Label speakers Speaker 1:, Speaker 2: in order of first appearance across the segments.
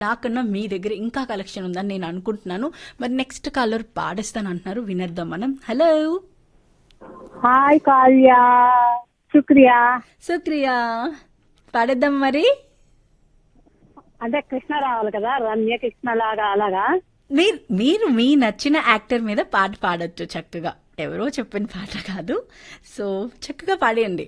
Speaker 1: నాకన్నా మీ దగ్గర ఇంకా కలెక్షన్ ఉందని నేను అనుకుంటున్నాను మరి నెక్స్ట్ కాలర్ పాడేస్తాను అంటున్నారు వినేద్దాం మనం హలో
Speaker 2: హాయ్ కావ్య శుక్రియా
Speaker 1: సుక్రియా పాడేద్దాం మరి
Speaker 2: అంటే కృష్ణ రావాలి కదా రమ్య కృష్ణ లాగా అలాగా
Speaker 1: మీరు మీరు మీ నచ్చిన యాక్టర్ మీద పాట పాడొచ్చు చక్కగా ఎవరో చెప్పిన పాట కాదు సో చక్కగా పాడేయండి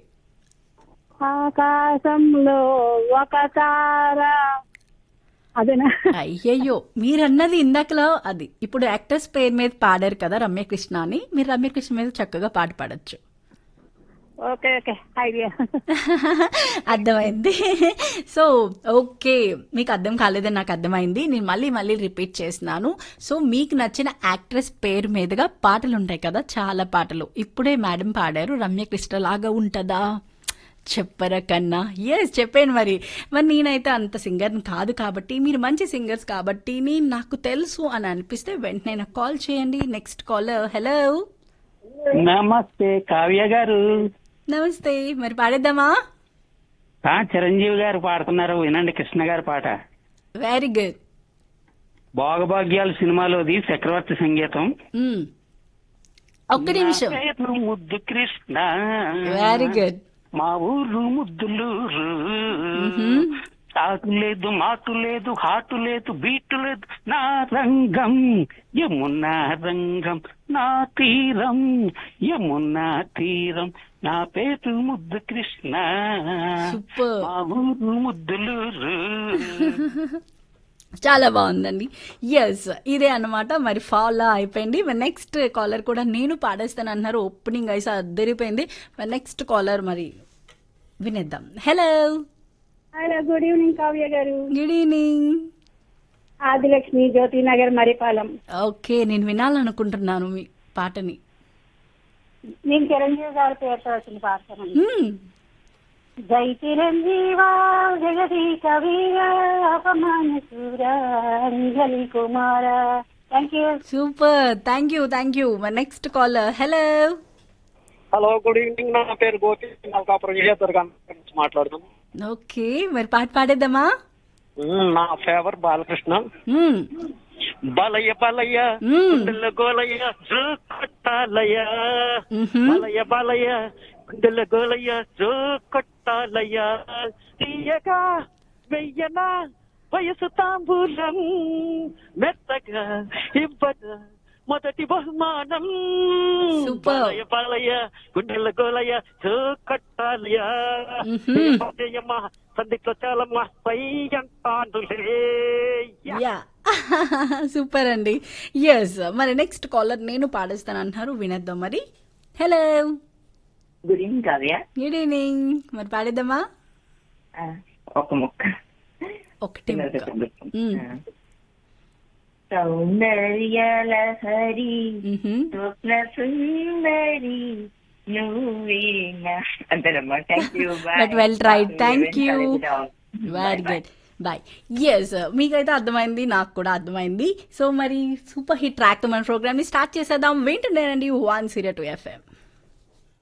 Speaker 2: ఆకాశంలో ఒక తార అదేనా
Speaker 1: అయ్యయ్యో మీరన్నది ఇందాకలో అది ఇప్పుడు యాక్టర్స్ పేరు మీద పాడారు కదా రమ్యకృష్ణ అని మీరు రమ్యకృష్ణ మీద చక్కగా పాట పాడొచ్చు
Speaker 2: ఓకే ఓకే ఐడియా
Speaker 1: అర్థమైంది సో ఓకే మీకు అర్థం కాలేదని నాకు అర్థమైంది నేను మళ్ళీ మళ్ళీ రిపీట్ చేస్తున్నాను సో మీకు నచ్చిన యాక్ట్రెస్ పేరు మీదుగా పాటలు ఉంటాయి కదా చాలా పాటలు ఇప్పుడే మేడం పాడారు రమ్యకృష్ణ లాగా ఉంటుందా చెప్పరా కన్నా ఎస్ చెప్పాను మరి మరి నేనైతే అంత సింగర్ని కాదు కాబట్టి మీరు మంచి సింగర్స్ కాబట్టి నేను నాకు తెలుసు అని అనిపిస్తే వెంటనే నాకు కాల్ చేయండి నెక్స్ట్ కాల్ హలో
Speaker 3: నమస్తే కావ్య గారు
Speaker 1: నమస్తే మరి పాడేద్దామా
Speaker 3: ఆ చిరంజీవి గారు పాడుతున్నారు వినండి కృష్ణ గారి పాట
Speaker 1: వెరీ గుడ్
Speaker 3: భోగభాగ్యాలు సినిమాలోది చక్రవర్తి సంగీతం
Speaker 1: ఒక్క నిమిషం
Speaker 3: నా పేరు ముద్దు కృష్ణ
Speaker 1: వెరీ గుడ్
Speaker 3: మా ఊరు ముద్దులూరు ఆటు లేదు మాటు లేదు హాటు లేదు బీటు లేదు నా రంగం యమునా రంగం నా తీరం యమునా తీరం నా పేరు ముద్దు కృష్ణ
Speaker 1: సూపర్
Speaker 3: మా ఊరు ముద్దులూరు
Speaker 1: చాలా బాగుందండి ఎస్ ఇదే అన్నమాట మరి ఫాలో అయిపోయింది మరి నెక్స్ట్ కాలర్ కూడా నేను పాడేస్తాను అన్నారు ఓపెనింగ్ అయితే అద్దరిపోయింది మరి నెక్స్ట్ కాలర్ మరి వినేద్దాం hello
Speaker 2: hello good evening Kavya garu
Speaker 1: good evening
Speaker 2: Adilakshmi Jyoti Nagar Maripalem
Speaker 1: okay నేను వినాలనుకుంటున్నాను మీ పాటని
Speaker 2: నేను చిరంజీవి గారి పేరుతో వచ్చిన పాడతానండి
Speaker 1: మ్మ్.
Speaker 2: జై చిరంజీవా జగదీ కవిగా అపమాన సూరా అంజలి కుమార thank you
Speaker 1: super thank you thank you మరి next caller hello
Speaker 4: hello good evening నా పేరు గోపి నల్కాపురం విజయదుర్గ నుంచి మాట్లాడుతాను
Speaker 1: ఓకే మరి పాట పాడేద్దామా
Speaker 4: మ్మ్, నా ఫేవర్ బాలకృష్ణ
Speaker 1: మ్మ్.
Speaker 4: బలయ బలయ
Speaker 1: మ్మ్.
Speaker 4: గుండెల గోలయ జో కొట్టాలయ
Speaker 1: మ్హూ.
Speaker 4: బలయ బలయ గుండెల గోలయ జో కొట్టాలయ తీయగా వెయ్యనా వయసు తాంబూలం మెత్తగా ఇవ్వగా మొదటి బహుమానం
Speaker 1: Super.
Speaker 4: బలయ బలయ గుండెల గోలయ జో కొట్టాలయ
Speaker 1: మ్హూ.
Speaker 4: జయమ్మ సందిట్లో చాలమ్మ పై అంటానులే
Speaker 1: యా సూపర్ అండి ఎస్ మరి నెక్స్ట్ కాలర్ నేను పాడేస్తాను అంటున్నారు వినేద్దాం మరి hello
Speaker 5: good evening Kavya
Speaker 1: good evening మరి పాడేద్దామా
Speaker 5: ఆ, ఒక ముక్క
Speaker 1: ఒకటి ముక్క. మ్మ్.
Speaker 5: సౌందర్య లహరి
Speaker 1: మ్హూ.
Speaker 5: స్వప్న సుందరి నువ్వేనా అంతేనమ్మా thank you
Speaker 1: But well tried. Thank you. Very good boy yes మీకైతే అర్థమైంది నాకు కూడా అర్థమైంది సో మరి సూపర్ హిట్ ట్రాక్ మన ప్రోగ్రామ్ ని స్టార్ట్ చేసేద్దాం వింటున్నానండి వన్ జీరో టూ ఎఫ్ఎం